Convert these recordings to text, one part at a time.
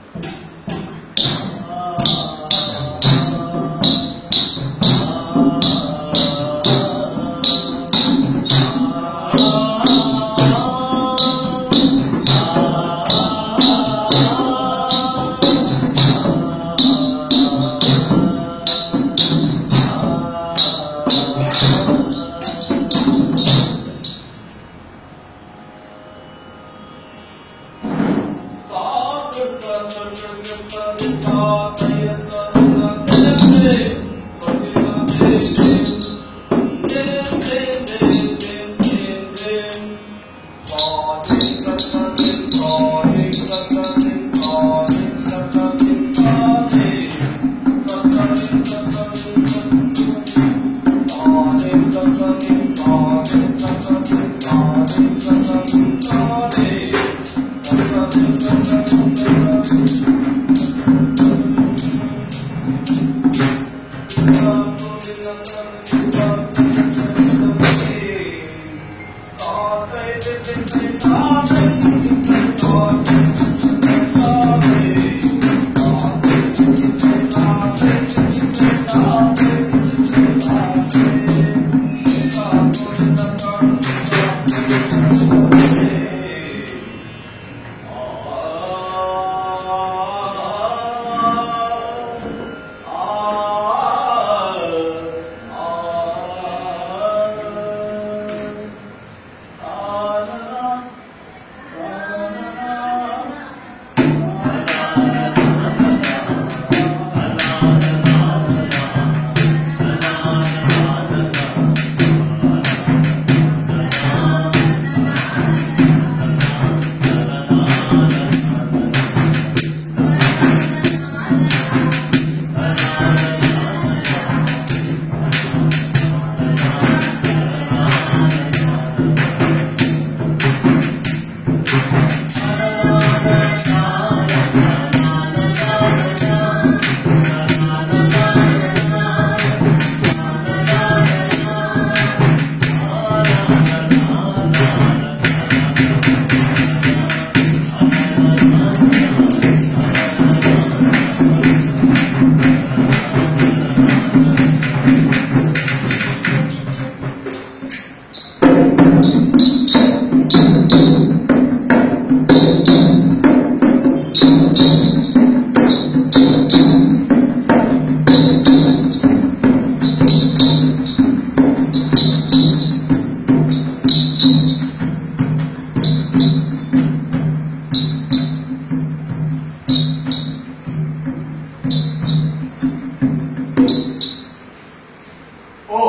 ಓ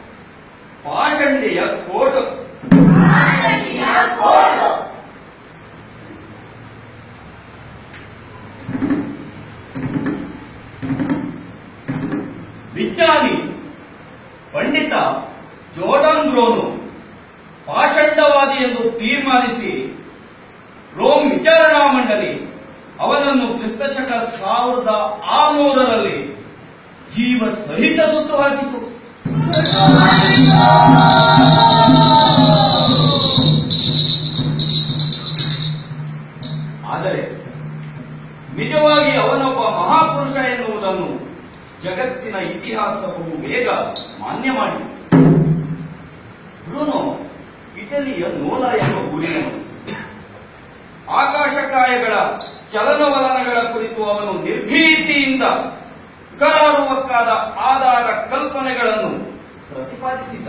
ಪಾಷಂಡಿಯ coat ವಿಜ್ಞಾನಿ ಪಂಡಿತ Jordan ಬ್ರೋನು ಪಾಷಂಡವಾದಿ ಎಂದು ತೀರ್ಮಾನಿಸಿ Rome ವಿಚಾರಣಾ ಮಂಡಳಿ ಅವನನ್ನು ಕ್ರಿಸ್ತಶಕ ಸಾವಿರದ ಆರುನೂರರಲ್ಲಿ ಜೀವ ಸಹಿತ ಸುಟ್ಟು ಹಾಕಿತು ಆದರೆ ನಿಜವಾಗಿ ಅವನೊಬ್ಬ ಮಹಾಪುರುಷ ಎನ್ನುವುದನ್ನು ಜಗತ್ತಿನ ಇತಿಹಾಸ ಬಹು ಬೇಗ ಮಾನ್ಯ ಮಾಡಿತು ಬ್ರೂನೋ ಇಟಲಿಯ ನೋಲ ಎಂಬ ಗುರಿಯನು ಆಕಾಶಕಾಯಗಳ ಚಲನವಲನಗಳ ಕುರಿತು ಅವನು ನಿರ್ಭೀತಿಯಿಂದ ಕರಾರುವಕ್ಕಾದ ಆಧಾರ ಕಲ್ಪನೆಗಳನ್ನು ಪ್ರತಿಪಾದಿಸಿದ್ದ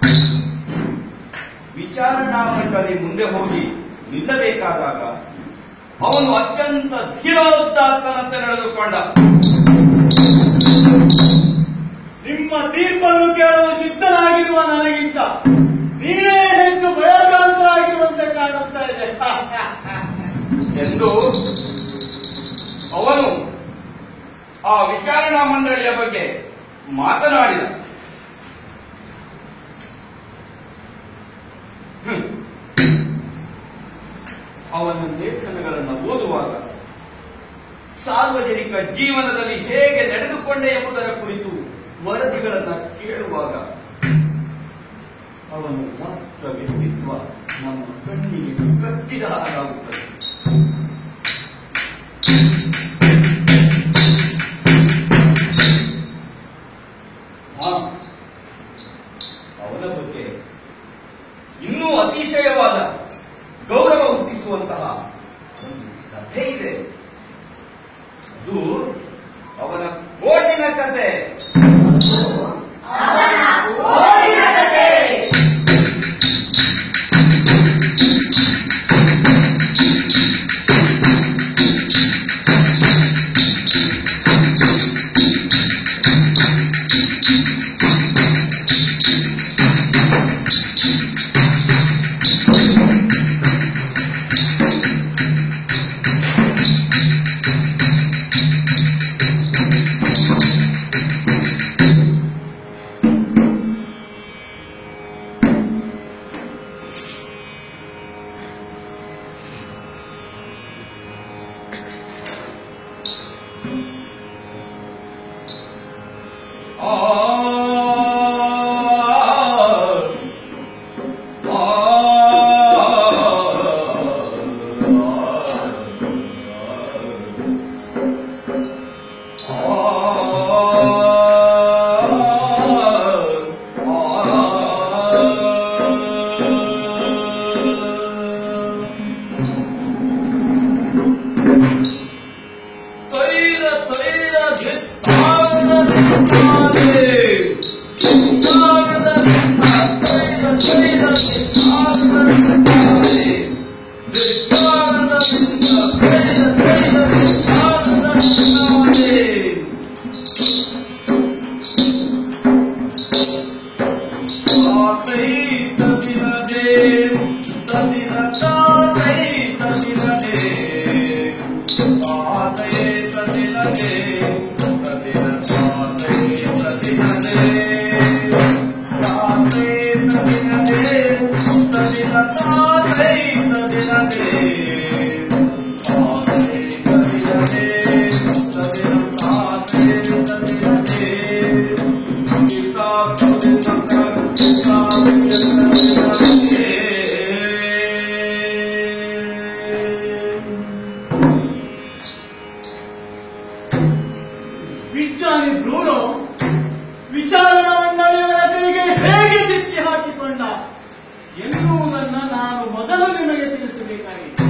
ವಿಚಾರಣಾ ಮಂಡಳಿ ಮುಂದೆ ಹೋಗಿ ನಿಲ್ಲಬೇಕಾದಾಗ ಅವನು ಅತ್ಯಂತ ಧೀರೋದ್ದಾತ್ತನಂತೆ ನಡೆದುಕೊಂಡ ನಿಮ್ಮ ತೀರ್ಪನ್ನು ಕೇಳಲು ಸಿದ್ಧನಾಗಿರುವ ನನಗಿಂತ ನೀವೇ ಹೆಚ್ಚು ಭಯಭ್ರಾಂತರಾಗಿರುವಂತೆ ಕಾಣುತ್ತಾ ಇದೆ ಎಂದು ಅವನು ಆ ವಿಚಾರಣಾ ಮಂಡಳಿಯ ಬಗ್ಗೆ ಮಾತನಾಡಿದ ಹ್ಮ್. ಅವನ ಲೇಖನಗಳನ್ನು ಓದುವಾಗ ಸಾರ್ವಜನಿಕ ಜೀವನದಲ್ಲಿ ಹೇಗೆ ನಡೆದುಕೊಂಡೆ ಎಂಬುದರ ಕುರಿತು ವರದಿಗಳನ್ನು ಕೇಳುವಾಗ ಅವನ ಉದಾತ್ತ ವ್ಯಕ್ತಿತ್ವ ನಮ್ಮ ಕಣ್ಣಿಗೆ ಕಟ್ಟಿದ ಹಾಗಾಗುತ್ತದೆ ಇದೆ ಅದು ಅವನ ಓಟಿನ ಕತೆ ಆ ತೈಲ ತೈಲ ಜಿತ್ತಾರದ ಜಿತ್ತಾದೆ ಜಿತ್ತಾರದ ಜಿತ್ತ ತೈಲ ತೈಲ ಜಿತ್ತಾರದ ಜಿತ್ತಾದೆ ಜಿತ್ತಾರದ ಜಿತ್ತ ತೈಲ ತೈಲ ಜಿತ್ತಾರದ ಜಿತ್ತಾದೆ ತಾತೈ ತದಿರದೆ ತದಿರ ತಾತೈ ತದಿರದೆ ತಾತೈ ತದಿರದೆ ತದಿರ ತಾತೈ ತದಿರದೆ ತಾತೈ ತದಿರದೆ ತದಿರ ತಾತೈ ತದಿರದೆ ತಾತೈ ತದಿರದೆ ತದಿರ ತಾತೈ ತದಿರದೆ ವಿಜ್ಞಾನಿ ಬ್ರೂನೋ ವಿಚಾರಣಾ ಮಂಡಳಿಯವರ ಕೈಗೆ ಹೇಗೆ ಸಿಕ್ಕಿ ಹಾಕಿಕೊಂಡ ಎನ್ನುವುದನ್ನ ನಾನು ಮೊದಲು ನಿಮಗೆ ತಿಳಿಸಬೇಕಾಗಿದೆ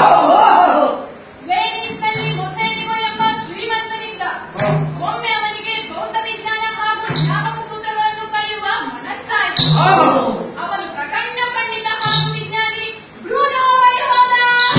ವೆನಿಸ್ನಲ್ಲಿ ಮೊಸೈನಿಗೋ ಎಂಬ ಶ್ರೀಮಂತನಿದ್ದ ಒಮ್ಮೆ ಅವನಿಗೆ ಭೌತ ವಿಜ್ಞಾನ ಹಾಗೂ ಜ್ಞಾಪಕ ಸೂತ್ರಗಳನ್ನು ಕಲಿಯುವ ಮನಸ್ಸಾಯಿತು ಅವನು ಪ್ರಕಾಂಡ ಪಂಡಿತ ಹಾಗೂ ವಿಜ್ಞಾನಿ ಬ್ರೂನೋ ವೈವಾದ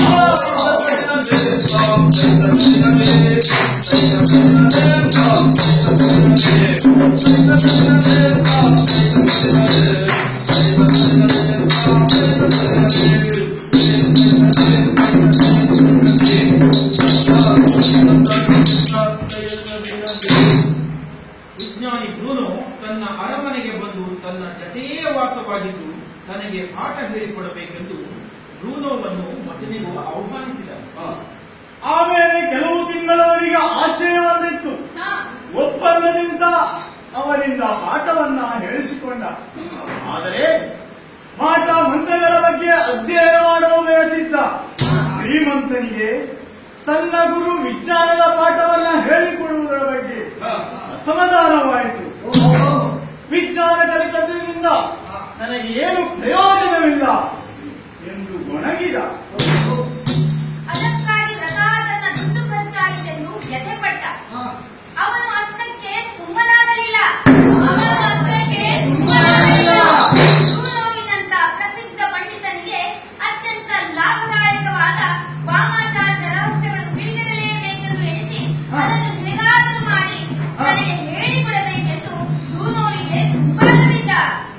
ವಿಜ್ಞಾನಿ ಬ್ರೂನೋ ತನ್ನ ಅರಮನೆಗೆ ಬಂದು ತನ್ನ ಜತೆಯೇ ವಾಸವಾಗಿದ್ದು ತನಗೆ ಪಾಠ ಹೇಳಿಕೊಡಬೇಕೆಂದು ಬ್ರೂನೋವನ್ನು ಮಚನಿಗೂ ಆಹ್ವಾನಿಸಿದ ಆಮೇಲೆ ಕೆಲವು ತಿಂಗಳವರಿಗೆ ಆಶ್ರಯವನ್ನಿತ್ತು ಹಾ ಒಪ್ಪಂದದಿಂದ ಅವರಿಂದ ಪಾಠವನ್ನ ಹೇಳಿಸಿಕೊಂಡ ಆದರೆ ಪಾಠ ಮಂತ್ರಗಳ ಬಗ್ಗೆ ಅಧ್ಯಯನ ಮಾಡಲು ಬಯಸಿದ್ದ ಶ್ರೀಮಂತನಿಗೆ ತನ್ನ ಗುರು ವಿಜ್ಞಾನದ ಪಾಠವನ್ನ ಹೇಳಿಕೊಡುವುದರ ಬಗ್ಗೆ ಅಸಮಾಧಾನವಾಯಿತು ವಿಜ್ಞಾನ ಕಲಿತದ್ರಿಂದ ನನಗೆ ಏನು ಪ್ರಯೋಜನವಿಲ್ಲ ಎಂದು ಗೊಣಗಿದ ಅದಕ್ಕಾಗಿ ರಥಾ ತನ್ನ ದುಡ್ಡು ಖರ್ಚಾಯಿತೆಂದು ವ್ಯಥೆಪಟ್ಟ ಅವನು ಅಷ್ಟಕ್ಕೆ ಸುಮ್ಮನಾಗಲಿಲ್ಲ ಅವನು ಅಷ್ಟಕ್ಕೆ ಸುಮ್ಮನಾಗಲಿಲ್ಲ ಬ್ರೂನೋವಿನಂತ ಪ್ರಸಿದ್ಧ ಪಂಡಿತನಿಗೆ ಅತ್ಯಂತ ಲಾಭದಾಯಕವಾದ ವಾಮಾಚಾರದ ರಹಸ್ಯಗಳು ತಿಳಿದಿರಲೇಬೇಕೆಂದು ಎಣಿಸಿ ಅದನ್ನು ಹೇಗಾದರೂ ಮಾಡಿ ತನಗೆ ಹೇಳಿಕೊಡಬೇಕೆಂದು ಬ್ರೂನೋವಿಗೆ ಕುಂಬಾರವಿದ್ದ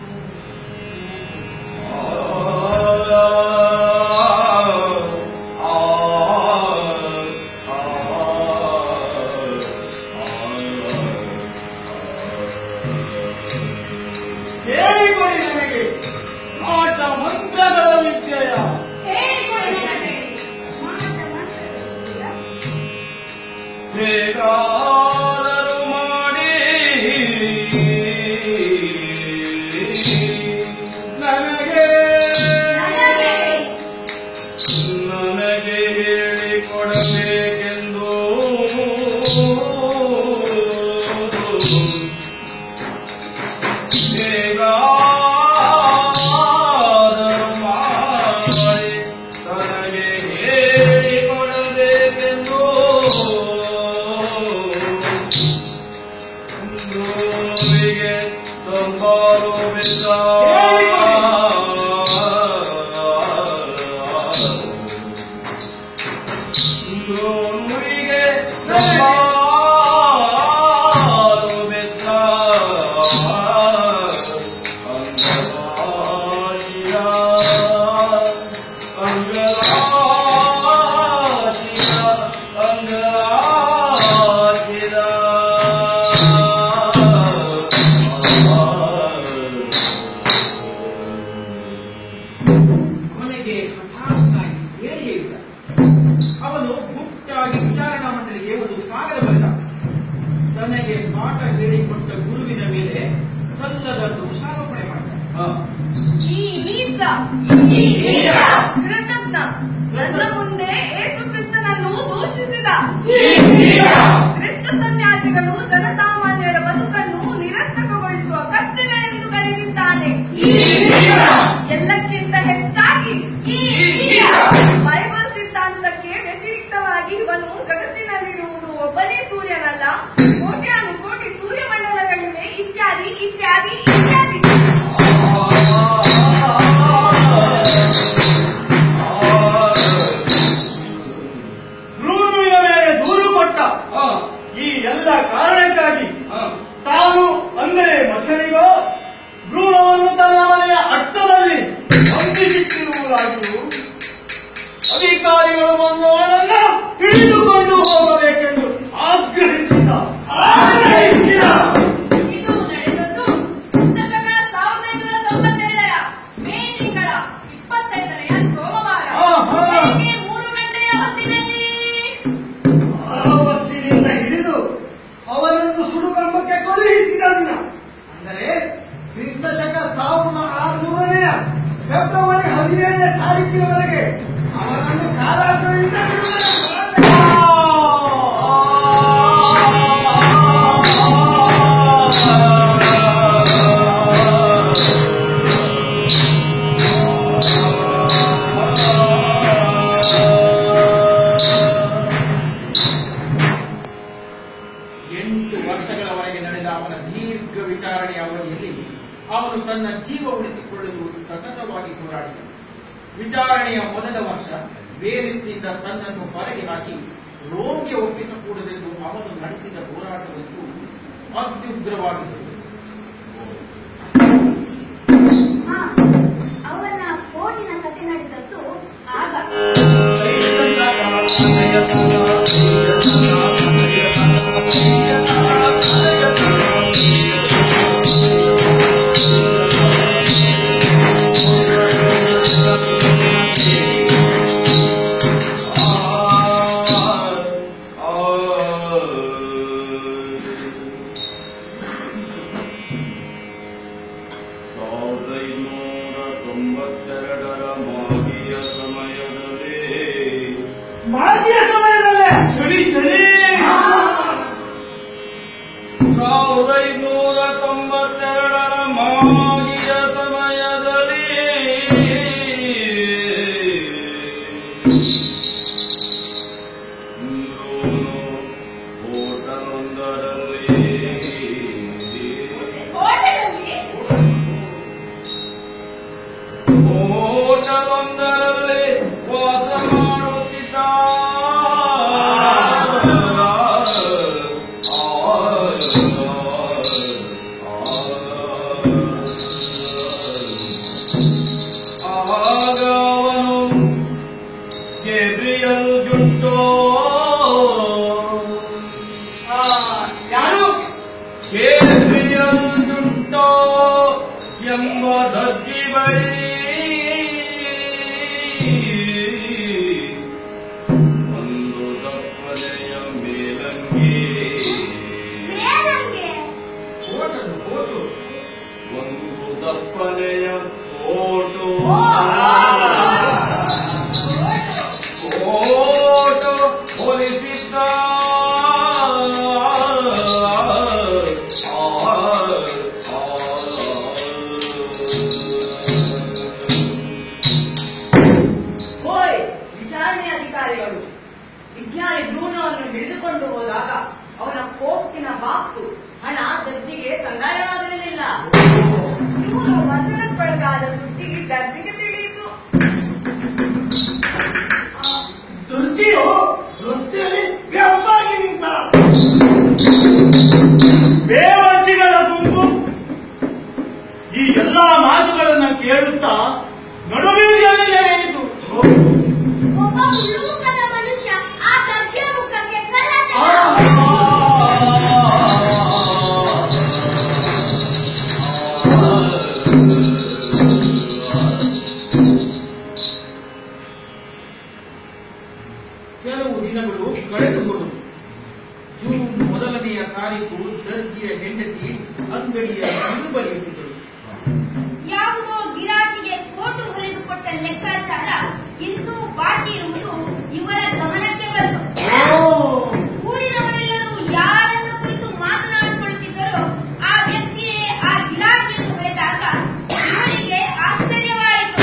ಹೇಳಿಕೊಡಿ ನನಗೆ ಪಾಠ ಮಂತ್ರಗಳ ವಿದ್ಯೆಯ ಹೇಳಿಕೊಡು ನನಗೆ ಮಾಟ ಮಂತ್ರಗಳ ಹೇಗಾದರೂ ಮಾಡಿ ನನಗೆ ನನಗೆ ನನಗೆ ಹೇಳಿಕೊಡಬೇಕೆಂದು ಹೇಗಾದರೂ ಮಾಡಿ ತನಗೆ ಹೇಳಿಕೊಡಬೇಕೆಂದು ಶ್ರೀಮಂತನಿಗೆ ಒಂದು ಕಾಗದ ಬರೆದ ತನಗೆ ಪಾಠ ಹೇಳಿಕೊಟ್ಟ ಗುರುವಿನ ಮೇಲೆ ಸಲ್ಲದ ದೋಷಾರೋಪಣೆ ಮಾಡಿದ ಈ ನೀಚ ಈ ನೀಚ, ಕೃತಜ್ಞ ನನ್ನ ಮುಂದೆ ಏಸು ಕ್ರಿಸ್ತನನ್ನು ದೂಷಿಸಿದ ಈ ನೀಚ, ಕ್ರಿಸ್ತ ಸನ್ಯಾಸಿಗಳು ಜನಸಾಮಾನ್ಯರ ಬದುಕನ್ನು ನಿರರ್ಥಕಗೊಳಿಸುವ ಕತ್ತಲೆಯೆಂದು ಕರೆದಿದ್ದಾನೆ ಈ ನೀಚ, ಎಲ್ಲಕ್ಕಿಂತ ಹೆಚ್ಚಾಗಿ ಈ ನೀಚ, ಬೈಬಲ್ ಸಿದ್ಧಾಂತಕ್ಕೆ ವ್ಯತಿರಿಕ್ತವಾಗಿ ಇವನು ಜಗತ್ತಿನಲ್ಲಿರುವುದು ಒಬ್ಬನೇ ಸೂರ್ಯನಲ್ಲ ಕೋಟ್ಯಾನು ಕೋಟಿ ಸೂರ್ಯಮಂಡಲಗಳಿವೆ ಇತ್ಯಾದಿ ಇತ್ಯಾದಿ ಇತ್ಯಾದಿ ರೂರುವಿನ ಮೇಲೆ ದೂರು ಕೊಟ್ಟ ಆ, ಈ ಎಲ್ಲ ಕಾರಣಕ್ಕಾಗಿ ಆ, ತಾನು ಅಂದರೆ ಮಚನಿಗೋ ಭ್ರೂಣವನ್ನು ತನ್ನ ಮನೆಯ ಅಟ್ಟದಲ್ಲಿ ಬಂಧಿಸಿಟ್ಟಿರುವುದಾಗಿಯೂ ಅಧಿಕಾರಿಗಳು ಬಂದವರನ್ನ ಹಿಡಿದುಕೊಂಡು ಹೋಗಬೇಕೆಂದು ಆಗ್ರಹಿಸಿದ ಆಗ್ರಹಿಸಿದ ಇದು ನಡೆದದ್ದು ಕ್ರಿಸ್ತಶಕ ಸಾವಿರದ ಐನೂರ ತೊಂಬತ್ತೆರಡರ ಮೇ ತಿಂಗಳ ಇಪ್ಪತ್ತೈದನೆಯ ಸೋಮವಾರ ಆಹಾ. ಬೆಳಿಗ್ಗೆ ಮೂರು ಗಂಟೆಯ ಹೊತ್ತಿನಲ್ಲಿ ಆವತ್ತಿನಿಂದ ಹಿಡಿದು ಅವನನ್ನು ಸುಡುಗಂಬಕ್ಕೆ ಕಳುಹಿಸಿದ ದಿನ ಅಂದರೆ ಕ್ರಿಸ್ತ ಶಕ ಸಾವಿರದ ಆರುನೂರನೆಯ ಫೆಬ್ರವರಿ ಹದಿನೇಳನೇ ತಾರೀಕಿನವರೆಗೆ ಅವನನ್ನು ಕಾರಾಗೃಹದಿಂದ ಬಿಡುಗಡೆ ಮಾಡಲಾಯಿತು. ಎಂಟು ವರ್ಷಗಳವರೆಗೆ ನಡೆದ ಅವನ ದೀರ್ಘ ವಿಚಾರಣೆಯ ಅವಧಿಯಲ್ಲಿ ಅವನು ತನ್ನ ಜೀವ ಉಳಿಸಿಕೊಳ್ಳಲು ಸತತವಾಗಿ ಹೋರಾಡಿದನು ವಿಚಾರಣೆಯ ಮೊದಲ ವರ್ಷ ವೇರಿಸ್ನಿಂದ ತನ್ನನ್ನು ಹೊರಗೆ ಹಾಕಿ ರೋಮ್ಗೆ ಒಪ್ಪಿಸಕೂಡದೆಂದು ಅವನು ನಡೆಸಿದ ಹೋರಾಟವಂತೂ ಅತ್ಯುಗ್ರವಾಗಿತ್ತು ಹಾ, ಅವನ ಕೋಟಿನ ಕತೆ ನಡೆದದ್ದು ಆಗ ಸಾವಿರದ ಇನ್ನೂರ ತೊಂಬತ್ತೆರಡರ ಮಾಗಿಯ ಸಮಯದಲ್ಲಿ ಮಾಜಿಯ ಸಮಯದಲ್ಲೇ ಚಳಿ ಚಳಿ ಸಾವಿರದ ಇನ್ನೂರ ತೊಂಬತ್ತೆರಡರ ಮಾಗಿಯ ಸಮಯದಲ್ಲಿ ಇಂದ್ರನು ಹೋಟಲೊಂದರಲ್ಲಿ ಹೋಟೆಲಲ್ಲಿ ಹೋಟಲೊಂದರಲ್ಲಿ ವಾಸ ಮಾಡುತ್ತಿದ್ದ ಆಗ ಅವನು ಗೇಬ್ರಿಯಲ್ ಜುಂಟೋ ಆ, ಯಾರು ಗೇಬ್ರಿಯಲ್ ಜುಂಟೋ ಎಂಬ ದರ್ಜಿ ಬಳಿ ಒಂದು ದಪ್ಪನೆಯ ಮೇಲಂಗಿ ಬೇರಂಗೆ ಹೋಟಲು ಹೋಟು ಒಂದು ದಪ್ಪನೆಯ ಕೋಟು ಕೋಟು ಹೊಲಿಸಿದ್ದ ಹೋಯ್ ವಿಚಾರಣೆ ಅಧಿಕಾರಿಗಳು ವಿಜ್ಞಾನಿ ಬ್ರೂನೋವನ್ನು ಹಿಡಿದುಕೊಂಡು ಹೋದಾಗ ಅವನ ಕೋರ್ಟಿನ ಬಾಕ್ತು ಹಣ ಜಡ್ಜಿಗೆ ಸಂದಾಯವಾಗಿರಲಿಲ್ಲ ಇವರು ಬಂಧನಕ್ಕೊಳಗಾದ ಸುದ್ದಿ ದರ್ಜಿಗೆ ತಿಳಿಯಿತು ದುರ್ಜಿಯು ರಸ್ತೆಯಲ್ಲಿ ಬೆಪ್ಪಾಗಿ ನಿಂತ ಬೇವರ್ಚಿಗಳ ಗುಂಪು ಈ ಎಲ್ಲಾ ಮಾತುಗಳನ್ನ ಕೇಳುತ್ತಾ ನಡುಬೀದಿಯಲ್ಲಿ ನೆರೆಯಿತು ಒಬ್ಬ ಉಳುಮುಖದ ಮನುಷ್ಯ ಆ ದರ್ಜಿಯ ಮುಖಕ್ಕೆ ಕಲ್ಲ ಕೆಲವು ಜೂನ್ ಮೊದಲನೆಯ ತಾರೀಕು ದರ್ಜಿಯ ಹೆಂಡತಿ ಅಂಗಡಿಯ ಬಿಲ್ಲು ಬರೆಯುತ್ತಿದ್ದಳು ಯಾವುದೋ ಗಿರಾಕಿಗೆ ಕೋಟು ಹೊಲಿದುಕೊಟ್ಟ ಲೆಕ್ಕಾಚಾರ ಇನ್ನೂ ಬಾಕಿ ಇರುವುದು ಇವಳ ಗಮನಕ್ಕೆ ಬಂತು ಊರಿನವರೆಲ್ಲರೂ ಯಾರನ್ನು ಕುರಿತು ಮಾತನಾಡಿಕೊಳ್ಳುತ್ತಿದ್ದರೋ ಆ ವ್ಯಕ್ತಿಯೇ ಆ ಗಿರಾಕಿಯನ್ನು ಹೊಡೆದಾಗ ಇವಳಿಗೆ ಆಶ್ಚರ್ಯವಾಯಿತು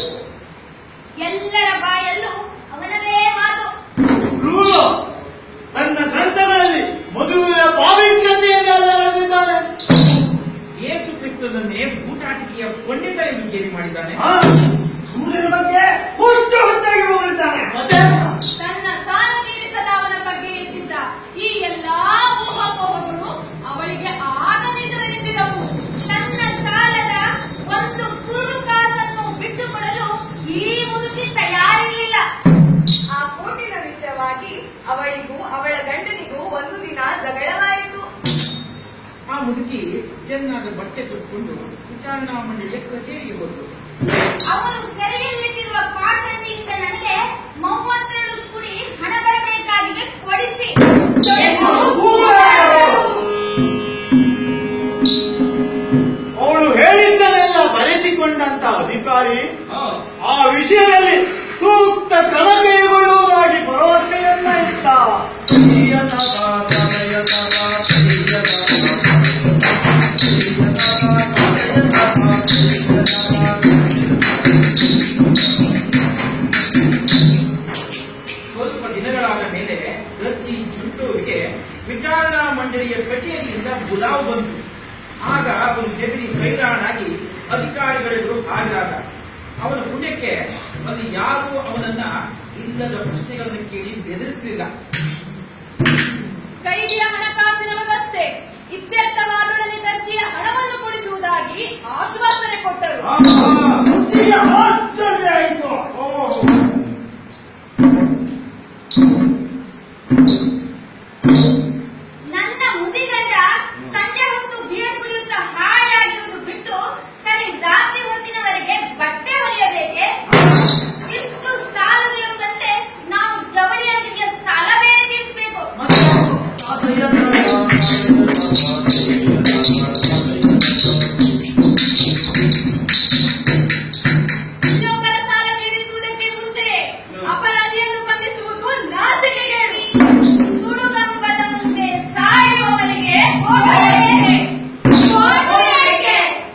ಎಲ್ಲರ ಬಾಯಲ್ಲೂ ಅವನದೇ ಮಾತು ರೂಲ ನನ್ನ ಗ್ರಂಥಗಳಲ್ಲಿ ಮದುವೆಯ ಪಾವಿತ್ರ್ಯತೆಯನ್ನೆಲ್ಲ ಬರೆದಿದ್ದಾನೆ ಯೇಸು ಕ್ರಿಸ್ತನನ್ನೇ ಬೂಟಾಟಿಕೆಯ ಪಂಡಿತ ಎಂದು ಕೇಳಿ ಮಾಡಿದ್ದಾನೆ ಆ, ಸೂರ್ಯನ ಬಗ್ಗೆ ಹುಚ್ಚು ಹುಚ್ಚಾಗಿ ಹೋಗಿದ್ದಾನೆ ಮತ್ತೆ ತನ್ನ ಸಾಲ ತೀರಿಸದ ಅವನ ಬಗ್ಗೆ ಇದ್ದಿದ್ದ ಈ ಎಲ್ಲಾ ಊಹಾಪೋಹಗಳು ಅವಳಿಗೆ ಆಗ ನಿಜವೆನಿಸಿದವು ತನ್ನ ಸಾಲದ ಒಂದು ಕುರುಡು ಕಾಸನ್ನು ಬಿಟ್ಟುಕೊಡಲು ಈ ಮುದುಕಿ ತಯಾರಿರಲಿಲ್ಲ ಆ ಕೋಟಿನ ವಿಷಯವಾಗಿ ಅವಳಿಗೂ ಅವಳ ಗಂಡನಿಗೂ ಒಂದು ದಿನ ಜಗಳವಾಯಿತು ಆ ಮುದುಕಿ ಚೆನ್ನಾದ ಬಟ್ಟೆ ತೊಟ್ಕೊಂಡು ವಿಚಾರಣಾ ಮಂಡಳಿಯ ಕಚೇರಿಗೆ ಹೋದ್ರು ಅವನು ಸೆರೆಯಲ್ಲಿಟ್ಟಿರುವ ಪಾಷಂಡಿಯಿಂದ ನನಗೆ ಮೂವತ್ತೆರಡು ಕುಡಿ ಹಣ ಬರಬೇಕಾಗಿದೆ ಕೊಡಿಸಿ ಅವಳು ಹೇಳಿದ್ದನ್ನೆಲ್ಲ ಬರೆಸಿಕೊಂಡಂತ ಅಧಿಕಾರಿ ಆ ವಿಷಯದಲ್ಲಿ ಸೂಕ್ತ ಕ್ರಮ ಕೈಗೊಳ್ಳುವುದಾಗಿ ಭರವಸೆಯನ್ನ ಇಟ್ಟ ಸ್ವಲ್ಪ ದಿನಗಳಾದ ಮೇಲೆ ದರ್ಜಿ ಜುಂಟೋವಿಗೆ ವಿಚಾರಣಾ ಮಂಡಳಿಯ ಕಚೇರಿಯಿಂದ ಬುಲಾವ್ ಬಂತು ಆಗ ಅವನು ಹೆದರಿ ಹೈರಾಣಾಗಿ ಅಧಿಕಾರಿಗಳೆದುರು ಹಾಜರಾದ ಅವನ ಪುಣ್ಯಕ್ಕೆ ಅಲ್ಲಿ ಯಾರೂ ಅವನನ್ನ ಇಲ್ಲದ ಪ್ರಶ್ನೆಗಳನ್ನು ಕೇಳಿ ಬೆದರಿಸಲಿಲ್ಲ ಕೈದಿಯ ಹಣಕಾಸಿನ ವ್ಯವಸ್ಥೆ ಇತ್ಯರ್ಥವಾದೊಡನೆ ದರ್ಜಿಯ ಹಣವನ್ನು ಕೊಡಿಸುವುದಾಗಿ ಆಶ್ವಾಸನೆ ಕೊಟ್ಟರು ಮುತ್ತಿಗೆ ಆಶ್ಚರ್ಯ ಆಯಿತು ನನ್ನ ಮುದಿಗಂಡ ಸಂಜೆ ಹೊತ್ತು ಬಿಯರ್ ಕುಡಿಯುತ್ತಾ ಹಾಯಾಗಿರುವುದು ಬಿಟ್ಟು ಸರಿ ರಾತ್ರಿ ಹೊತ್ತಿನವರೆಗೆ ಬಟ್ಟೆ ಹೊಲಿಯಬೇಕೆ ಇಷ್ಟು ಸಾಲದು ಎಂಬಂತೆ ನಾವು ಜವಳಿ ಅಂಗಡಿಯ ಸಾಲ ಬೇರೆ ತೀರಿಸಬೇಕು ಇನ್ನೊಬ್ಬರ ಸಾಲ ತೀರಿಸುವುದಕ್ಕೆ ಮುಂಚೆಯೇ ಅಪರಾಧಿಯನ್ನು ಬಂಧಿಸುವುದು ನಾಚಿಕೆಗೇಡು ಸುಡುಗಂಬದ ಮುಂದೆ ಸಾಯುವವರಿಗೆ ಓಟು ಏಕೆ? ಓಟು ಏಕೆ?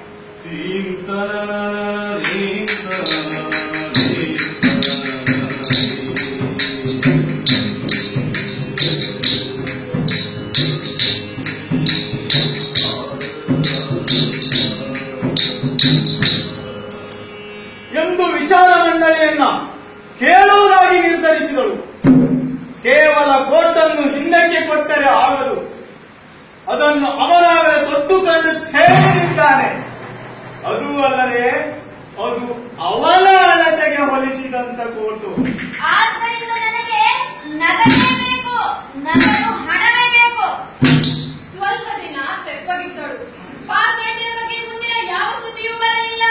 ಎಂದು ವಿಚಾರ ಮಂಡಳಿಯನ್ನ ಕೇಳುವುದಾಗಿ ನಿರ್ಧರಿಸಿದಳು ಕೇವಲ ಕೋಟನ್ನು ಹಿಂದಕ್ಕೆ ಕೊಟ್ಟರೆ ಆಗದು ಅದನ್ನು ಅವನಾಗಲೇ ತೊಟ್ಟುಕೊಂಡು ತೇಲಿದ್ದಾನೆ ಅದು ಅಲ್ಲದೆ ಅದು ಅವನ ಅಳತೆಗೆ ಹೊಲಿಸಿದಂತ ಕೋಟು ಆದ್ದರಿಂದ ನನಗೆ ನಗದೇ ಬೇಕು ನಗದು ಹಣವೇ ಬೇಕು ಸ್ವಲ್ಪ ದಿನ ತೆಪ್ಪಗಿದ್ದಳು ಪಾಷಂಡಿಯ ಬಗ್ಗೆ ಮುಂದಿನ ಯಾವ ಸುದ್ದಿಯೂ ಬರಲಿಲ್ಲ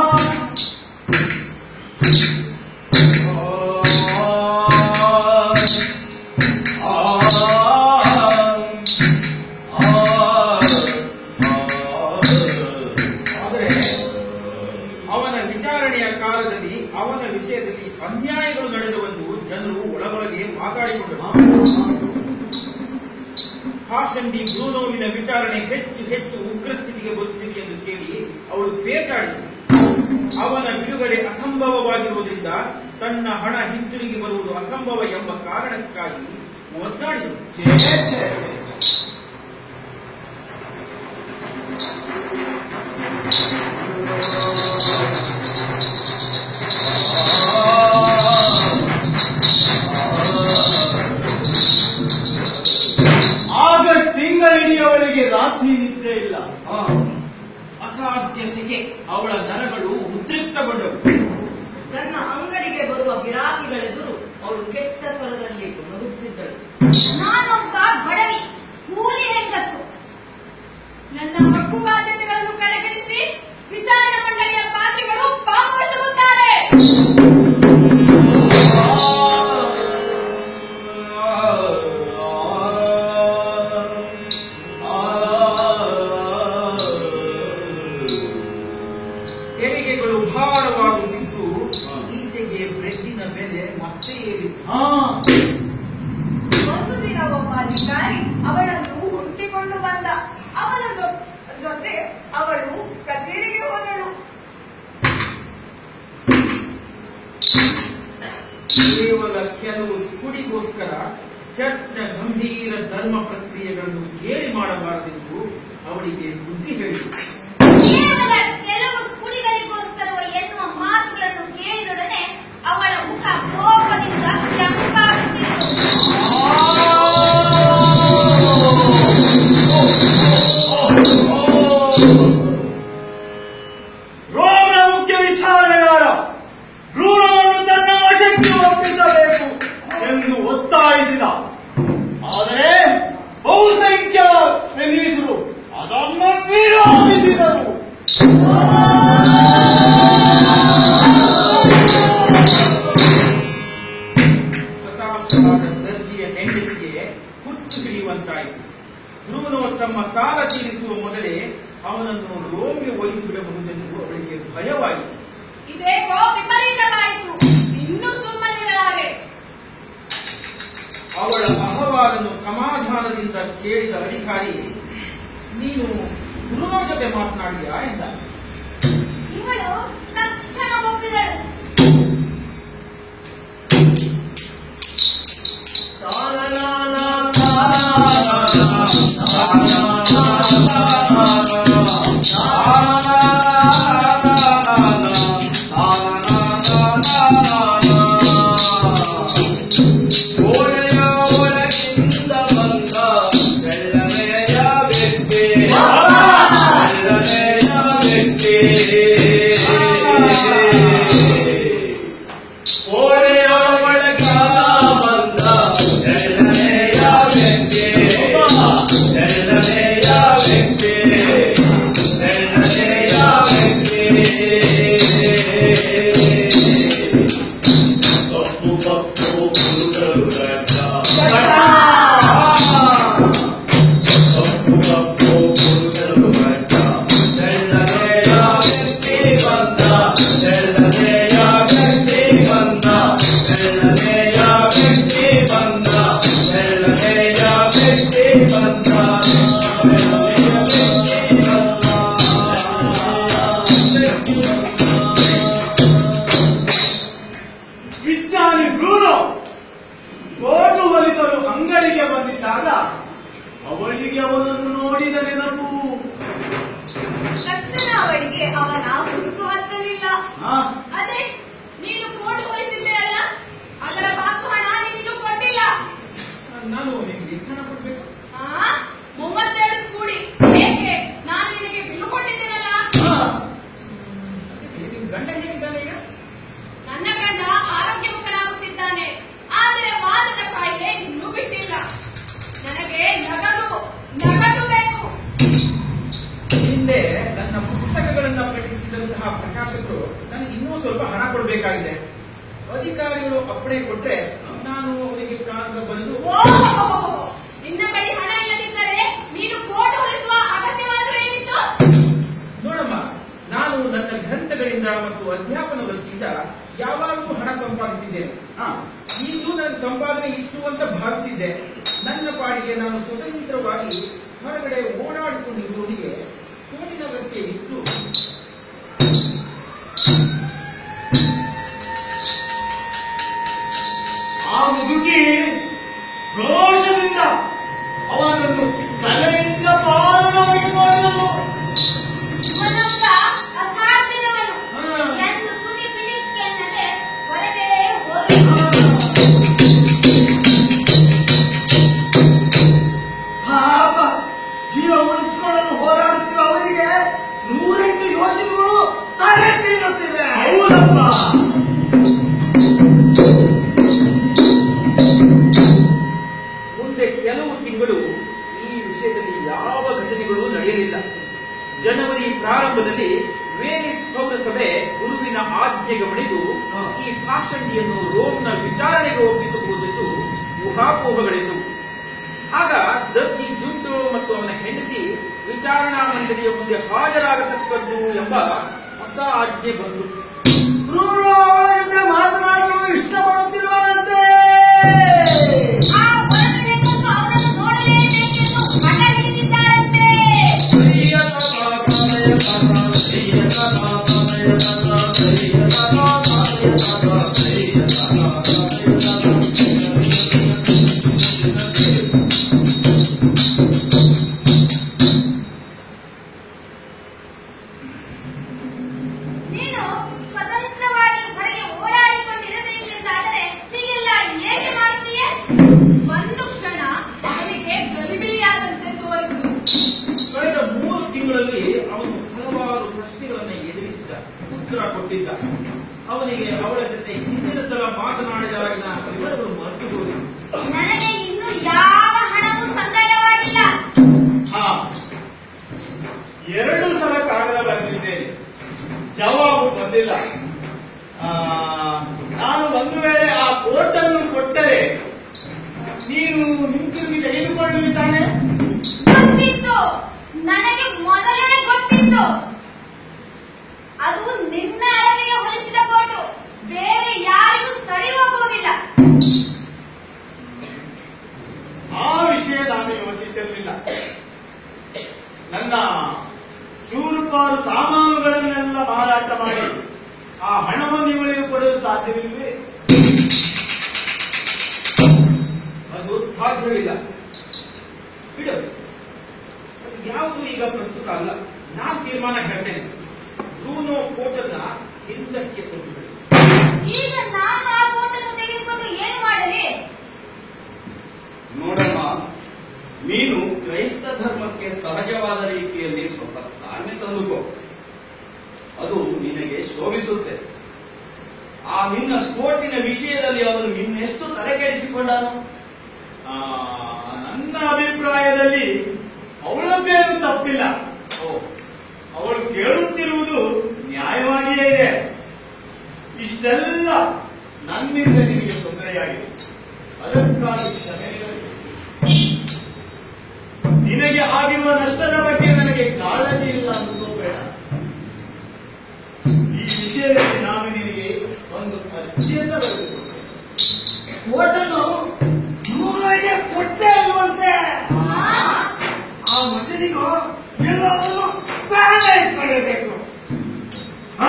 ಆದರೆ ಅವನ ವಿಚಾರಣೆಯ ಕಾಲದಲ್ಲಿ ಅವನ ವಿಷಯದಲ್ಲಿ ಅನ್ಯಾಯಗಳು ನಡೆದವೆಂದು ಜನರು ಒಳಗೊಳಗೆ ಮಾತಾಡಿಕೊಂಡರು ಹಾಸಂಡಿ ಬ್ರೂನೋವಿನ ವಿಚಾರಣೆ ಹೆಚ್ಚು ಹೆಚ್ಚು ಉಗ್ರ ಸ್ಥಿತಿಗೆ ಬರುತ್ತಿದೆ ಎಂದು ಕೇಳಿ ಅವಳು ಪೇಚಾಡಿದಳು ಅವನ ಬಿಡುಗಡೆ ಅಸಂಭವವಾಗಿರುವುದರಿಂದ ತನ್ನ ಹಣ ಹಿಂತಿರುಗಿ ಬರುವುದು ಅಸಂಭವ ಎಂಬ ಕಾರಣಕ್ಕಾಗಿ ಒದ್ದಾಡಿದಳು ಆಗಸ್ಟ್ ತಿಂಗಳಿಡೀ ಅವಳಿಗೆ ರಾತ್ರಿ ನಿದ್ದೆ ಇಲ್ಲ ಅಸಾಧ್ಯ ಸೆಕೆ ಅವಳ ನರಗಳು ಉದ್ರಿಕ್ತಗೊಂಡವು ತನ್ನ ಅಂಗಡಿಗೆ ಬರುವ ಗಿರಾಕಿಗಳೆದುರು ಅವಳು ಕೆಟ್ಟ ಸ್ವರದಲ್ಲಿ ನಗುತ್ತಿದ್ದಳು ನಾನೊಬ್ಬ ಬಡವಿ ಕೂಲಿ ಹೆಂಗಸು ನನ್ನ ಹಕ್ಕು ಬಾಧ್ಯತೆಗಳನ್ನು ಕಡೆಗಣಿಸಿ ವಿಚಾರಣಾ ಮಂಡಳಿಯ ಪಾತ್ರಿಗಳು ಭಾಗವಹಿಸುತ್ತಾರೆ ಆ ಮಾಡಿ ಅವಳನ್ನು ಹುಟ್ಟಿಕೊಂಡು ಬಂದ ಅವನ ಜೊ- ಜೊತೆ ಅವಳು ಕಚೇರಿಗೆ ಹೋದಳು ಕೇವಲ ಕೆಲವು ಕುಡಿಗೋಸ್ಕರ ಚರ್ಚ್ನ ಗಂಭೀರ ಧರ್ಮ ಪ್ರಕ್ರಿಯೆಗಳನ್ನು ಕೇಳಿ ಮಾಡಬಾರದೆಂದು ಅವಳಿಗೆ ಬುದ್ಧಿ ಹೇಳಿತು ಕೇವಲ ಕೆಲವು ಸ್ಕುಡಿಗಳಿಗೋಸ್ಕರ ಎನ್ನುವ ಮಾತುಗಳನ್ನು ಕೇಳಿದೊಡನೆ ಅವಳ ಮುಖ ಕೋಪದಿಂದ ಕೆಂಪಾಗುತ್ತಿತ್ತು ರೋಮನ ಮುಖ್ಯ ವಿಚಾರಣೆಗಾರ ಕ್ರೂರವನ್ನು ತನ್ನ ವಶಕ್ಕೆ ಒಪ್ಪಿಸಬೇಕು ಎಂದು ಒತ್ತಾಯಿಸಿದ ಆದರೆ ಬಹುಸಂಖ್ಯ ಫೆನೀಸರು ಅದನ್ನು ವಿರೋಧಿಸಿದರು ಪ್ರತಾಪವಾದ ದರ್ಜಿಯ ಹೆಂಡತಿಗೆ ಹುಚ್ಚು ಹಿಡಿಯುವಂತಾಯಿತು ಬ್ರೂನೋ ತಮ್ಮ ಸಾಲ ತೀರಿಸುವ ಮೊದಲೇ ಅವನನ್ನು ರೋಮ್ಗೆ ಒಯ್ದು ಬಿಡಬಹುದೆಂದು ಅವಳಿಗೆ ಭಯವಾಯಿತು ಇದೇಕೋ ವಿಪರೀತವಾಯಿತು ಇನ್ನೂ ಸುಮ್ಮನಿರಲಾರೆ ಅವಳ ಅಹವಾಲನ್ನು ಸಮಾಧಾನದಿಂದ ಕೇಳಿದ ಅಧಿಕಾರಿ ನೀನು ಬ್ರೂನೋ ಜೊತೆ ಮಾತನಾಡಿಯಾ ಎಂದ ಇವಳು ತಕ್ಷಣ ಒಪ್ಪಿದಳು ವಿಜ್ಞಾನಿ ಬ್ರೂನೋ ಗೋಟು ಹೊಲಿಸಲು ಅಂಗಡಿಗೆ ಬಂದಿದ್ದಾಗ ಅವಳಿಗೆ ಅವನನ್ನು ನೋಡಿದ ನೆನಪು ತಕ್ಷಣ ಅವಳಿಗೆ ಅವನ ಗುರುತು ಹತ್ತಲಿಲ್ಲ ಆ, ಅದೇ ನೀನು ಕೋಟು ಹೊಲಿಸಿದ್ದೆ ಅಲ್ಲ ಅದರ ಬಾತು ಹಣ ನೀನು ಕೊಟ್ಟಿಲ್ಲ ನಾನು ನಿಮ್ಗೆ ಎಷ್ಟು ಹಣ ಕೊಡ್ಬೇಕು ಆ ಮೂವತ್ತೆರಡು ಸ್ಕೂಡಿ ಏಕೆ ನಾನು ನಿನಗೆ ಬಿಲ್ಲು ಕೊಟ್ಟಿದ್ದೇನಲ್ಲ ಆ, ನಿಮ್ ಗಂಡ ಹೇಗಿದ್ದಾನೆ ಈಗ ನನ್ನ ಗಂಡ ಆರೋಗ್ಯಮುಖನಾಗುತ್ತಿದ್ದಾನೆ ಆದರೆ ವಾದದ ಕಾಯಿಲೆ ಇನ್ನೂ ಬಿಟ್ಟಿಲ್ಲ ನನಗೆ ನಗದು ನಗದು ಬೇಕು ಹಿಂದೆ ನನ್ನ ಪುಸ್ತಕಗಳನ್ನ ಪ್ರಕಟಿಸಿದಂತಹ ಪ್ರಕಾಶಕರು ನನಗೆ ಇನ್ನೂ ಸ್ವಲ್ಪ ಹಣ ಕೊಡಬೇಕಾಗಿದೆ ಅಧಿಕಾರಿಗಳು ಅಪ್ಪಣೆ ಕೊಟ್ರೆ ನಾನು ಅವರಿಗೆ ಕಾಗದ ಬರೆದು ಓಹ್ ನಿನ್ನ ಬಳಿ ಹಣ ಇಲ್ಲದಿದ್ದರೆ ನೀನು ಕೋಟು ಹೊಲಿಸುವ ಅಗತ್ಯವಾದರೂ ಏನಿತ್ತು ನೋಡಮ್ಮ ನಾನು ನನ್ನ ಗ್ರಂಥಗಳಿಂದ ಮತ್ತು ಅಧ್ಯಾಪನ ವೃತ್ತಿಯಿಂದ ಯಾವಾಗಲೂ ಹಣ ಸಂಪಾದಿಸಿದ್ದೇನೆ ಆ, ಈಗಲೂ ನನ್ನ ಸಂಪಾದನೆ ಇತ್ತು ಅಂತ ಭಾವಿಸಿದ್ದೆ ನನ್ನ ಪಾಡಿಗೆ ನಾನು ಸ್ವತಂತ್ರವಾಗಿ ಹೊರಗಡೆ ಓಡಾಡಿಕೊಂಡಿರುವವರಿಗೆ ಕೋಟಿನ ಅಗತ್ಯ ಇತ್ತು ಆ ಮುದುಕಿ ರೋಷದಿಂದ ಅವನನ್ನು ತಲೆಯಿಂದ ಪಾಲನಾಗಿ ಮಾಡಿದನು ಇವನೊಬ್ಬ ಅಸಾಧ್ಯದವನು ಹಾ. ಎಂದು ಕುಡಿ ಪಿಲಿಪ್ ಎನ್ನದೆ ಹೊರಗೆ ಹೋಗಿ ಪಾಪ ಜೀವ ಉಳಿಸಿಕೊಳ್ಳಲು ಹೋರಾಡುತ್ತಿರುವ ಅವರಿಗೆ ನೂರೆಂಟು ಯೋಜನೆಗಳು ತಲೆ ತಿನ್ನುತ್ತಿವೆ ಹೌದಪ್ಪ ಮುಂದೆ ಕೆಲವು ತಿಂಗಳು ಈ ವಿಷಯದಲ್ಲಿ ಯಾವ ಘಟನೆಗಳು ನಡೆಯಲಿಲ್ಲ ಜನವರಿ ಪ್ರಾರಂಭದಲ್ಲಿ ವೇನಿಸ್ ಪೌರಸಭೆ ಗುರುವಿನ ಆಜ್ಞೆಗೆ ಮಣಿದು ಈ ಭಾಷಣಿಯನ್ನು ರೋಮ್ನ ವಿಚಾರಣೆಗೆ ಒಪ್ಪಿಸಬಹುದೆಂದು ಊಹಾಪೋಹಗಳೆಂದವು ಆಗ ದರ್ಜಿ ಜುಂಟೋ ಮತ್ತು ಅವನ ಹೆಂಡತಿ ವಿಚಾರಣಾ ಮಂಡಳಿಯ ಮುಂದೆ ಹಾಜರಾಗತಕ್ಕದ್ದು ಎಂಬ ಹೊಸ ಆಜ್ಞೆ ಬಂತು ಕ್ರೂರು ಅವಳ ಜೊತೆ ಮಾತನಾಡಲು ಇಷ್ಟಪಡುತ್ತಿರುವನಂತೆ ಆ ಹೊರಗೆ ಅವನನ್ನು ನೋಡಲೇಬೇಕು ಸಂದರ್ಭದಲ್ಲಿ ಅವನು ಹಲವಾರು ಪ್ರಶ್ನೆಗಳನ್ನು ಎದುರಿಸಿದ್ದ ಉತ್ತರ ಕೊಟ್ಟಿದ್ದ ಅವನಿಗೆ ಅವಳ ಜೊತೆ ಹಿಂದಿನ ಸಲ ಮಾತನಾಡಿದಾಗಿನ ವಿವರಗಳು ಮರೆತು ಹೋಗಿವೆ ನನಗೆ ಇನ್ನು ಯಾವ ಹಣವೂ ಸಂದಾಯವಾಗಿಲ್ಲ ಹಾ ಎರಡು ಸಲ ಕಾಗದ ಬರೆದಿದ್ದೇನೆ ಜವಾಬು ಬಂದಿಲ್ಲ ಆ, ನಾನು ಒಂದು ವೇಳೆ ಆ ಕೋರ್ಟ್ ಅನ್ನು ಕೊಟ್ಟರೆ ನೀನು ಹಿಂತಿರುಗಿ ತೆಗೆದುಕೊಳ್ಳುತ್ತಾನೆ ಗೊತ್ತಿತ್ತು ನನಗೆ ಮೊದಲೇ ಗೊತ್ತಿತ್ತು ಅದು ನಿನ್ನ ಅಳತೆಗೆ ಹೊಲಿಸಿದ ಕೋಟು ಬೇರೆ ಯಾರಿಗೂ ಸರಿ ಹೋಗುವುದಿಲ್ಲ ಆ ವಿಷಯ ನಾನು ಯೋಚಿಸಿರಲಿಲ್ಲ ನನ್ನ ಚೂರುಪಾರು ಸಾಮಾನುಗಳನ್ನೆಲ್ಲ ಮಾರಾಟ ಮಾಡಿ ಆ ಹಣವನ್ನು ಇವಳಿಗೆ ಕೊಡಲು ಸಾಧ್ಯವಿಲ್ವೇ ಅದು ಸಾಧ್ಯವಿಲ್ಲ ಬಿಡು ಅದು ಯಾವುದು ಈಗ ಪ್ರಸ್ತುತ ಅಲ್ಲ ನಾನ್ ತೀರ್ಮಾನ ಹೇಳ್ತೇನೆ ಬ್ರೂನೋ ಕೋಟನ್ನ ಹಿಂದಕ್ಕೆ ಕೊಟ್ಟುಬಿಡು ಈಗ ನಾನು ಆ ಕೋಟನ್ನು ತೆಗೆದುಕೊಂಡು ಏನು ಮಾಡಲಿ ನೋಡಮ್ಮ ನೀನು ಕ್ರೈಸ್ತ ಧರ್ಮಕ್ಕೆ ಸಹಜವಾದ ರೀತಿಯಲ್ಲಿ ಸ್ವಲ್ಪ ತಾಳ್ಮೆ ತಂದುಕೋ ಅದು ನಿನಗೆ ಶೋಭಿಸುತ್ತೆ ಆ ನಿನ್ನ ಕೋಟಿನ ವಿಷಯದಲ್ಲಿ ಅವನು ನಿನ್ನೆಷ್ಟು ತಲೆಕೆಡಿಸಿಕೊಂಡನು ಆ, ನನ್ನ ಅಭಿಪ್ರಾಯದಲ್ಲಿ ಅವಳದ್ದೇನು ತಪ್ಪಿಲ್ಲ ಓ ಅವಳು ಕೇಳುತ್ತಿರುವುದು ನ್ಯಾಯವಾಗಿಯೇ ಇದೆ ಇಷ್ಟೆಲ್ಲ ನನ್ನಿಂದ ನಿನಗೆ ತೊಂದರೆಯಾಗಿದೆ ಅದಕ್ಕಾಗಿ ಕ್ಷಮೆ ಇರಲಿ. ನಿನಗೆ ಆಗಿರುವ ನಷ್ಟದ ಬಗ್ಗೆ ನನಗೆ ಕಾಳಜಿ ಇಲ್ಲ ಅಂದ್ಕೋಬೇಡ ಈ ವಿಷಯದಲ್ಲಿ ನಾನು ನಿನಗೆ ಒಂದು ಅರ್ಜಿಯನ್ನ ಬರೆದುಕೊಡ್ತೇನೆ ಓಟನ್ನು ಇವರಿಗೆ ಕೊಟ್ಟೇ ಇಲ್ವಂತೆ ಆ ಮಸನಿಗೂ ಎಲ್ಲವನ್ನು ತಾನೇ ಇಟ್ಕೊಂಡಿರ್ಬೇಕು ಹ?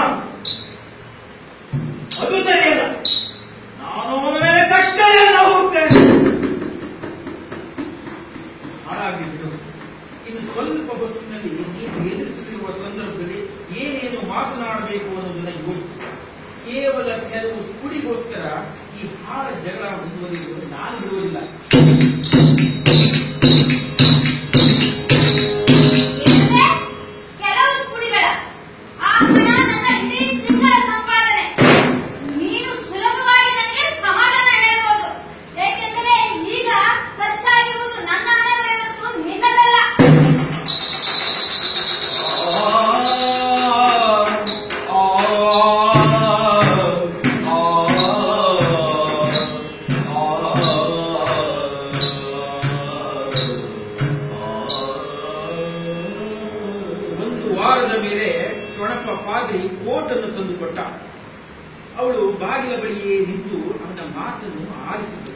ಅದು ಸರಿಯಲ್ಲ ನಾನು ಅವನ ಮೇಲೆ ಕಟ್ಟಲೆಲ್ಲ ಹೋಗ್ತೇನೆ ಹಾಳಾಗಿ ಬಿಡು ಇನ್ನು ಸ್ವಲ್ಪ ಹೊತ್ತಿನಲ್ಲಿ ನೀನು ಎದುರಿಸುತ್ತಿರುವ ಸಂದರ್ಭದಲ್ಲಿ ಏನೇನು ಮಾತನಾಡಬೇಕು ಅನ್ನೋದನ್ನ ಯೋಚಿಸು ಕೇವಲ ಕೆಲವು ಸ್ಕುಡಿಗೋಸ್ಕರ ಈ ಹಾಳ ಜಗಳ ಮುಂದುವರಿಯುವುದು ನಾನು ಬಿಡುವುದಿಲ್ಲ ಏನಿದೆ? ಕೆಲವು ಸ್ಫುಟಿಗಳ ಆ ಹಣ ನನ್ನ ಇಡೀ ತಿಂಗಳ ಸಂಪಾದನೆ ನೀನು ಸುಲಭವಾಗಿ ನನಗೆ ಸಮಾಧಾನ ಹೇಳಬಹುದು ಏಕೆಂದರೆ ಈಗ ಖರ್ಚಾಗಿರುವುದು ನನ್ನ ಹಣವೇ ಹೊರತು ನಿನ್ನದಲ್ಲ ಒಂದು ವಾರದ ಮೇಲೆ ಟೊಣಪ ಪಾದ್ರಿ ಕೋಟನ್ನು ತಂದುಕೊಟ್ಟ ಅವಳು ಬಾಗಿಲ ಬಳಿಯೇ ನಿಂತು ಅವನ ಮಾತನ್ನು ಆಲಿಸಿತು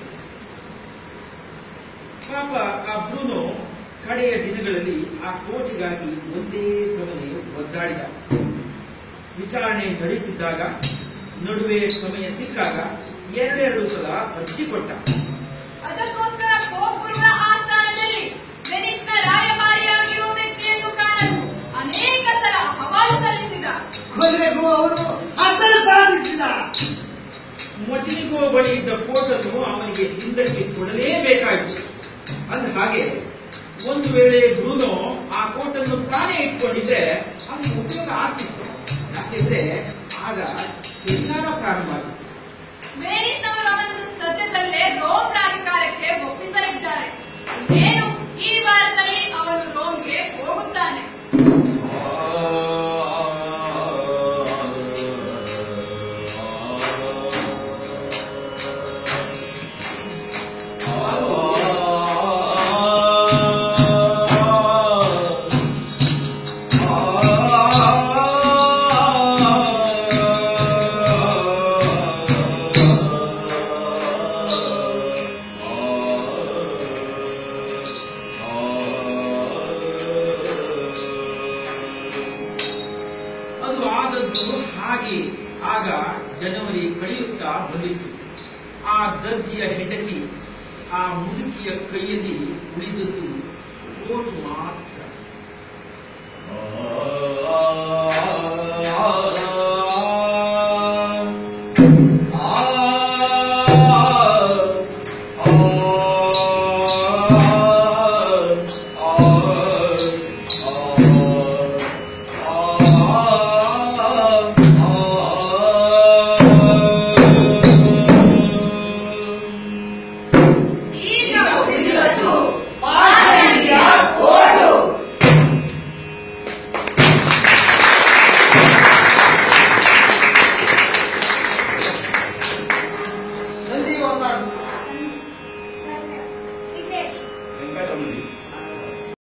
ಪಾಪ ಆ ಬ್ರೂನೋ ಕಡೆಯ ದಿನಗಳಲ್ಲಿ ಆ ಕೋಟಿಗಾಗಿ ಒಂದೇ ಸಮನೆ ಒದ್ದಾಡಿದ ವಿಚಾರಣೆ ನಡೀತಿದ್ದಾಗ ನಡುವೆ ಸಮಯ ಸಿಕ್ಕಾಗ ಎರಡೆರಡು ಸಲ ಅರ್ಜಿ ಕೊಟ್ಟ ಅದಕ್ಕೋಸ್ಕರ ಪೋಪುರುಳ ಆಸ್ಥಾನದಲ್ಲಿ ವೆನಿಸ್ನ ರಾಯಭಾರಿಯಾಗಿರುವ ವ್ಯಕ್ತಿಯನ್ನು ಕಾಣಲು ಅನೇಕ ಸಲ ಹವಾಲು ಸಲ್ಲಿಸಿದ ಕೊನೆಗೂ ಅವರು ಅದನ್ನು ಸಾಧಿಸಿದ ಮಚಿನಿಗೋ ಬಳಿ ಇದ್ದ ಕೋಟನ್ನು ಅವನಿಗೆ ಹಿಂದಕ್ಕೆ ಕೊಡಲೇಬೇಕಾಯಿತು ಅಂದ ಹಾಗೆ ಒಂದು ವೇಳೆ ಬ್ರೂನೋ ಆ ಕೋಟನ್ನು ತಾನೇ ಇಟ್ಕೊಂಡಿದ್ರೆ ಅವನಿಗೆ ಉಪಯೋಗ ಆಗ್ತಿತ್ತು ಯಾಕೆಂದ್ರೆ ಆಗ ಚಳಿಗಾಲ ಪ್ರಾರಂಭ ಆಗಿತ್ತು ವೆನಿಸ್ನವರು ಅವನನ್ನು ಸದ್ಯದಲ್ಲೇ ರೋಮ್ ರಾಜಕಾರಕ್ಕೆ ಒಪ್ಪಿಸಲಿದ್ದಾರೆ ಇನ್ನೇನು ಈ ವಾರದಲ್ಲಿ ಅವನು ರೋಮ್ಗೆ ಹೋಗುತ್ತಾನೆ ಅದು ಆದದ್ದು ಹಾಗೆ ಆಗ ಜನವರಿ ಕಳೆಯುತ್ತಾ ಬಂದಿತ್ತು ಆ ದರ್ಜಿಯ ಹೆಂಡತಿ ಆ ಮುದುಕಿಯ ಕೈಯಲ್ಲಿ ಉಳಿದದ್ದು ಓಟು ಮಾತ್ರ ಆ ಬರ್ತದೆ